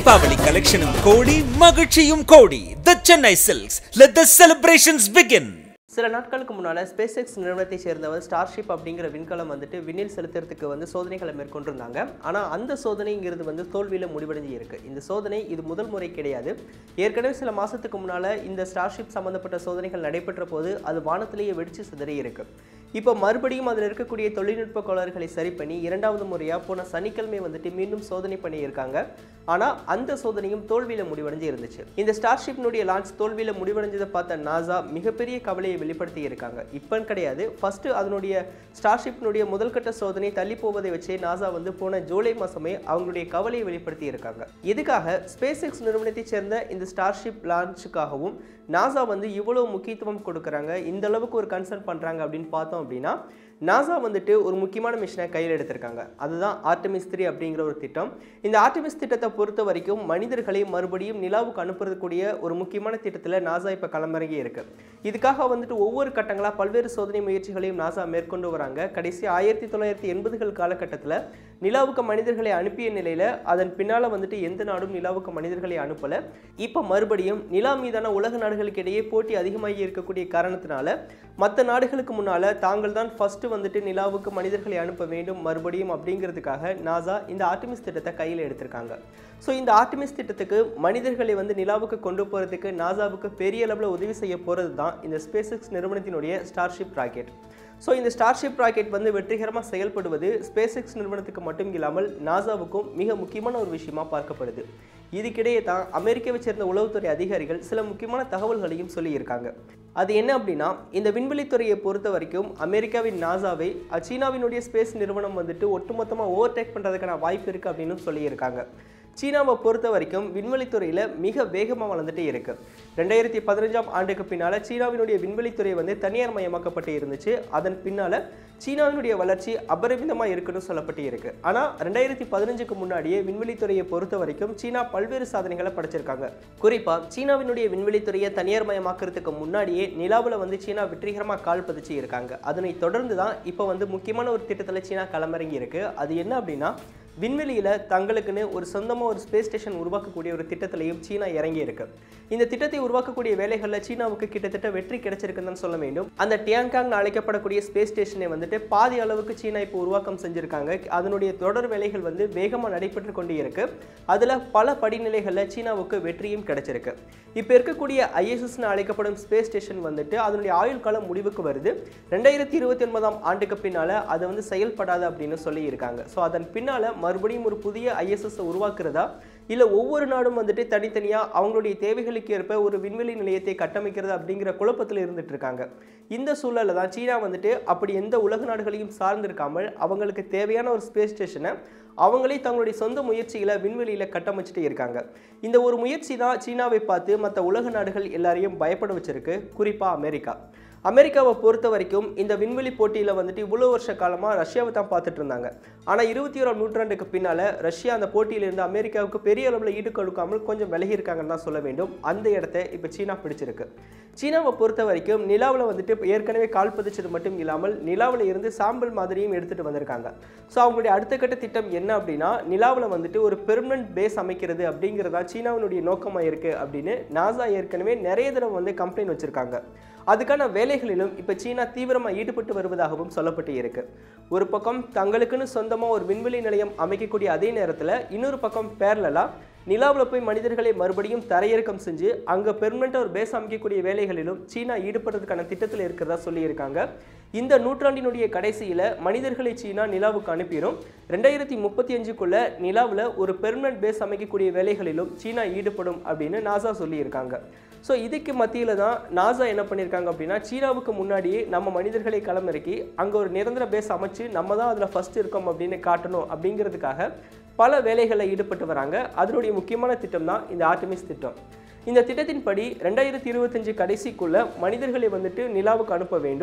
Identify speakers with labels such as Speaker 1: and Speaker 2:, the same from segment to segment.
Speaker 1: தீபாவளி கலெக்ஷனும் கோடி மகிழ்ச்சியும் கோடி the Chennai silks let the celebrations begin
Speaker 2: சில நாட்களுக்கு முன்னால் ஸ்பேஸ் எக்ஸ் நிறுவனத்தை சேர்ந்தவர் ஸ்டார்ஷிப் அப்படிங்கிற விண்கலம் வந்துட்டு விண்ணில் செலுத்துறதுக்கு வந்து சோதனைகளை மேற்கொண்டிருந்தாங்க ஆனால் அந்த சோதனைங்கிறது வந்து தோல்வியில் முடிவடைஞ்சு இருக்கு இந்த சோதனை இது முதல் முறை கிடையாது ஏற்கனவே சில மாதத்துக்கு முன்னால் இந்த ஸ்டார்ஷிப் சம்மந்தப்பட்ட சோதனைகள் நடைபெற்ற போது அது வானத்திலேயே வெடிச்சு சிதறி இருக்கு இப்போ மறுபடியும் அதில் இருக்கக்கூடிய தொழில்நுட்ப கோளாறுகளை சரி பண்ணி இரண்டாவது முறையாக போன சனிக்கிழமை வந்துட்டு மீண்டும் சோதனை பண்ணியிருக்காங்க ஆனால் அந்த சோதனையும் தோல்வியில் முடிவடைஞ்சு இருந்துச்சு இந்த ஸ்டார்ஷிப்னுடைய லான்ச் தோல்வியில் முடிவடைஞ்சதை பார்த்த நாசா மிகப்பெரிய கவலையை வெளிப்படுத்தி இருக்காங்க இப்போன்னு கிடையாது ஃபர்ஸ்ட் அதனுடைய ஸ்டார்ஷிப்னுடைய முதல்கட்ட சோதனை தள்ளி போவதை வச்சே நாசா வந்து போன ஜூலை மாதமே அவங்களுடைய கவலையை வெளிப்படுத்தி இருக்காங்க இதுக்காக ஸ்பேஸ் எக்ஸ் நிறுவனத்தைச் சேர்ந்த இந்த ஸ்டார்ஷிப் லான்ச்சுக்காகவும் நாசா வந்து இவ்வளோ முக்கியத்துவம் கொடுக்குறாங்க இந்த அளவுக்கு ஒரு கன்சர்ன் பண்ணுறாங்க அப்படின்னு பார்த்தோம் அப்படின்னா நாசா வந்துட்டு ஒரு முக்கியமான மிஷனை கையில் எடுத்திருக்காங்க அதுதான் ஆர்டமிஸ் த்ரீ அப்படிங்கிற ஒரு திட்டம் இந்த ஆர்டமிஸ் திட்டத்தை பொறுத்த வரைக்கும் மனிதர்களை மறுபடியும் நிலாவுக்கு அனுப்புறதுக்கூடிய ஒரு முக்கியமான திட்டத்தில் நாசா இப்போ களமிறங்கி இருக்கு இதுக்காக வந்துட்டு ஒவ்வொரு கட்டங்களாக பல்வேறு சோதனை முயற்சிகளையும் நாசா மேற்கொண்டு வராங்க கடைசி ஆயிரத்தி தொள்ளாயிரத்தி எண்பதுகள் காலகட்டத்தில் நிலாவுக்கு மனிதர்களை அனுப்பிய நிலையில் அதன் பின்னால் வந்துட்டு எந்த நாடும் நிலாவுக்கு மனிதர்களை அனுப்பலை இப்போ மறுபடியும் நிலா மீதான உலக நாடுகளுக்கு இடையே போட்டி அதிகமாகி இருக்கக்கூடிய காரணத்தினால மற்ற நாடுகளுக்கு முன்னால் தாங்கள் தான் ஃபஸ்ட்டு வந்துட்டு நிலாவுக்கு மனிதர்களை அனுப்ப வேண்டும் மறுபடியும் அப்படிங்கிறதுக்காக நாசா இந்த ஆர்டிமிஸ் திட்டத்தை கையில் எடுத்திருக்காங்க ஸோ இந்த ஆர்டிமிஸ் திட்டத்துக்கு மனிதர்களை வந்து நிலாவுக்கு கொண்டு போகிறதுக்கு நாசாவுக்கு பெரிய அளவில் உதவி செய்ய போகிறது தான் இந்த ஸ்பேஸ் எக்ஸ் நிறுவனத்தினுடைய ஸ்டார்ஷிப் ராக்கெட் ஸோ இந்த ஸ்டார்ஷிப் ராக்கெட் வந்து வெற்றிகரமாக செயல்படுவது ஸ்பேஸ் எக்ஸ் நிறுவனத்துக்கு மட்டும் இல்லாமல் நாசாவுக்கும் மிக முக்கியமான ஒரு விஷயமா பார்க்கப்படுது இதுக்கிடையே தான் அமெரிக்காவை சேர்ந்த உளவுத்துறை அதிகாரிகள் சில முக்கியமான தகவல்களையும் சொல்லியிருக்காங்க அது என்ன அப்படின்னா இந்த விண்வெளித்துறையை பொறுத்த வரைக்கும் அமெரிக்காவின் நாசாவை சீனாவினுடைய ஸ்பேஸ் நிறுவனம் வந்துட்டு ஒட்டுமொத்தமாக ஓவர்டேக் பண்ணுறதுக்கான வாய்ப்பு இருக்குது அப்படின்னு சொல்லியிருக்காங்க சீனாவை பொறுத்த வரைக்கும் விண்வெளித்துறையில் மிக வேகமாக வளர்ந்துட்டே இருக்கு ரெண்டாயிரத்தி பதினஞ்சாம் ஆண்டுக்கு பின்னால் சீனாவினுடைய விண்வெளித்துறை வந்து தனியார் மயமாக்கப்பட்டு இருந்துச்சு அதன் பின்னால் சீனாவினுடைய வளர்ச்சி அபரிமிதமாக இருக்குன்னு சொல்லப்பட்டு இருக்கு ஆனால் ரெண்டாயிரத்தி பதினஞ்சுக்கு முன்னாடியே விண்வெளித்துறையை பொறுத்த வரைக்கும் சீனா பல்வேறு சாதனைகளை படைச்சிருக்காங்க குறிப்பாக சீனாவினுடைய விண்வெளித்துறையை தனியார் மயமாக்கிறதுக்கு முன்னாடியே நிலாவில் வந்து சீனா வெற்றிகரமாக கால் பதிச்சு இருக்காங்க அதனை தொடர்ந்து தான் இப்போ வந்து முக்கியமான ஒரு திட்டத்தில் சீனா களமிறங்கி இருக்கு அது என்ன அப்படின்னா விண்வெளியில் தங்களுக்குன்னு ஒரு சொந்தமாக ஒரு ஸ்பேஸ் ஸ்டேஷன் உருவாக்கக்கூடிய ஒரு திட்டத்திலையும் சீனா இறங்கி இருக்கு இந்த திட்டத்தை உருவாக்கக்கூடிய வேலைகளில் சீனாவுக்கு கிட்டத்தட்ட வெற்றி கிடைச்சிருக்குன்னு தான் சொல்ல வேண்டும் அந்த டியாங்காங் அழைக்கப்படக்கூடிய ஸ்பேஸ் ஸ்டேஷனை வந்துட்டு பாதி அளவுக்கு சீனா இப்போ உருவாக்கம் செஞ்சிருக்காங்க அதனுடைய தொடர் வேலைகள் வந்து வேகமாக நடைபெற்று கொண்டு இருக்கு அதில் பல படிநிலைகளில் சீனாவுக்கு வெற்றியும் கிடைச்சிருக்கு இப்போ இருக்கக்கூடிய ஐஎஸ்எஸ்னு அழைக்கப்படும் ஸ்பேஸ் ஸ்டேஷன் வந்துட்டு அதனுடைய ஆயுள் காலம் முடிவுக்கு வருது ரெண்டாயிரத்தி இருபத்தி ஒன்பதாம் ஆண்டுக்கு பின்னால் அது வந்து செயல்படாது அப்படின்னு சொல்லி இருக்காங்க ஸோ அதன் பின்னால் மறுபடியும் ஒரு புதிய ஐஎஸ்எஸ் உருவாக்குறதா இல்லை ஒவ்வொரு நாடும் வந்துட்டு தனித்தனியாக அவங்களுடைய தேவைகளுக்கு ஏற்ப ஒரு விண்வெளி நிலையத்தை கட்டமைக்கிறது அப்படிங்கிற குழப்பத்தில் இருந்துட்டு இருக்காங்க இந்த சூழலில் தான் சீனா வந்துட்டு அப்படி எந்த உலக நாடுகளையும் சார்ந்திருக்காமல் அவங்களுக்கு தேவையான ஒரு ஸ்பேஸ் ஸ்டேஷனை அவங்களே தங்களுடைய சொந்த முயற்சிகளை விண்வெளியில் கட்டமைச்சிட்டு இருக்காங்க இந்த ஒரு முயற்சி தான் சீனாவை பார்த்து மற்ற உலக நாடுகள் எல்லாரையும் பயப்பட வச்சிருக்கு குறிப்பாக அமெரிக்கா அமெரிக்காவை பொறுத்த வரைக்கும் இந்த விண்வெளி போட்டியில் வந்துட்டு இவ்வளோ வருஷ காலமாக ரஷ்யாவை தான் பார்த்துட்டு இருந்தாங்க ஆனால் இருபத்தி ஓராம் நூற்றாண்டுக்கு பின்னால் ரஷ்யா அந்த போட்டியிலிருந்து அமெரிக்காவுக்கு பெரிய அளவில் ஈடு கொடுக்காமல் கொஞ்சம் விலகி இருக்காங்கன்னு தான் சொல்ல வேண்டும் அந்த இடத்த இப்போ சீனா பிடிச்சிருக்கு சீனாவை பொறுத்த வரைக்கும் நிலாவில் வந்துட்டு ஏற்கனவே கால் பதிச்சது மட்டும் இல்லாமல் நிலாவில் இருந்து சாம்பிள் மாதிரியும் எடுத்துகிட்டு வந்திருக்காங்க ஸோ அவங்களுடைய அடுத்த கட்ட திட்டம் என்ன அப்படின்னா நிலாவில் வந்துட்டு ஒரு பெர்மனன்ட் பேஸ் அமைக்கிறது அப்படிங்கிறதா சீனாவினுடைய நோக்கமாக இருக்குது அப்படின்னு நாசா ஏற்கனவே நிறைய தடவை வந்து கம்ப்ளைண்ட் வச்சுருக்காங்க அதுக்கான வேலைகளிலும் இப்போ சீனா தீவிரமாக ஈடுபட்டு வருவதாகவும் சொல்லப்பட்டு இருக்கு ஒரு பக்கம் தங்களுக்குன்னு சொந்தமாக ஒரு விண்வெளி நிலையம் அமைக்கக்கூடிய அதே நேரத்தில் இன்னொரு பக்கம் பேரலா நிலாவில் போய் மனிதர்களை மறுபடியும் தரையிறக்கம் செஞ்சு அங்கே பெர்மனெண்ட்டாக ஒரு பேஸ் அமைக்கக்கூடிய வேலைகளிலும் சீனா ஈடுபடுறதுக்கான திட்டத்தில் இருக்கிறதா சொல்லியிருக்காங்க இந்த நூற்றாண்டினுடைய கடைசியில் மனிதர்களை சீனா நிலாவுக்கு அனுப்பிடும் ரெண்டாயிரத்தி முப்பத்தி அஞ்சுக்குள்ள நிலாவில் ஒரு பெர்மனன்ட் பேஸ் அமைக்கக்கூடிய வேலைகளிலும் சீனா ஈடுபடும் அப்படின்னு நாசா சொல்லியிருக்காங்க ஸோ இதுக்கு மத்தியில் தான் நாசா என்ன பண்ணியிருக்காங்க அப்படின்னா சீனாவுக்கு முன்னாடியே நம்ம மனிதர்களை களமிறக்கி அங்கே ஒரு நிரந்தர பேஸ் அமைச்சு நம்ம தான் அதில் ஃபஸ்ட் இருக்கோம் அப்படின்னு காட்டணும் அப்படிங்கிறதுக்காக பல வேலைகளில் ஈடுபட்டு வராங்க அதனுடைய முக்கியமான திட்டம் தான் இந்த ஆர்டிமிஸ் திட்டம் இந்த திட்டத்தின்படி ரெண்டாயிரத்தி இருபத்தஞ்சு கடைசிக்குள்ள மனிதர்களை வந்துட்டு நிலாவுக்கு அனுப்ப வேண்டும்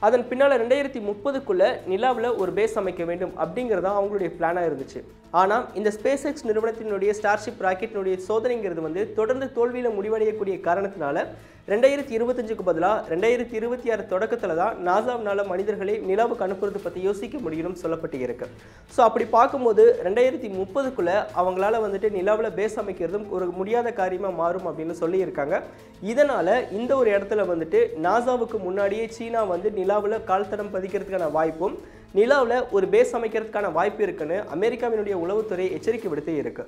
Speaker 2: அதன் பின்னால் ரெண்டாயிரத்தி முப்பதுக்குள்ள நிலாவில் ஒரு பேஸ் அமைக்க வேண்டும் அப்படிங்கிறது தான் அவங்களுடைய பிளானாக இருந்துச்சு ஆனால் இந்த ஸ்பேஸ் எக்ஸ் நிறுவனத்தினுடைய ஸ்டார்ஷிப் ராக்கெட்டினுடைய சோதனைங்கிறது வந்து தொடர்ந்து தோல்வியில் முடிவடையக்கூடிய காரணத்தினால ரெண்டாயிரத்தி இருபத்தஞ்சுக்கு பதிலாக ரெண்டாயிரத்தி இருபத்தி ஆறு தொடக்கத்தில் தான் நாசாவினால மனிதர்களை நிலாவுக்கு அனுப்புறது பற்றி யோசிக்க முடியும்னு சொல்லப்பட்டு இருக்கு ஸோ அப்படி பார்க்கும்போது ரெண்டாயிரத்தி முப்பதுக்குள்ள அவங்களால வந்துட்டு நிலாவில் பேஸ் அமைக்கிறதும் ஒரு முடியாத காரியமாக மாறும் அப்படின்னு சொல்லியிருக்காங்க இதனால் இந்த ஒரு இடத்துல வந்துட்டு நாசாவுக்கு முன்னாடியே சீனா வந்து நிலாவில் கால்தடம் பதிக்கிறதுக்கான வாய்ப்பும் நிலாவில் ஒரு பேஸ் அமைக்கிறதுக்கான வாய்ப்பு இருக்குன்னு அமெரிக்காவினுடைய உளவுத்துறை எச்சரிக்கை விடுத்து இருக்கு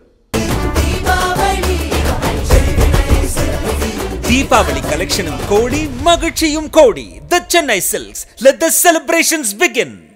Speaker 1: தீபாவளி கலெக்ஷனும் கோடி மகிழ்ச்சியும் கோடி the Chennai silks let the celebrations begin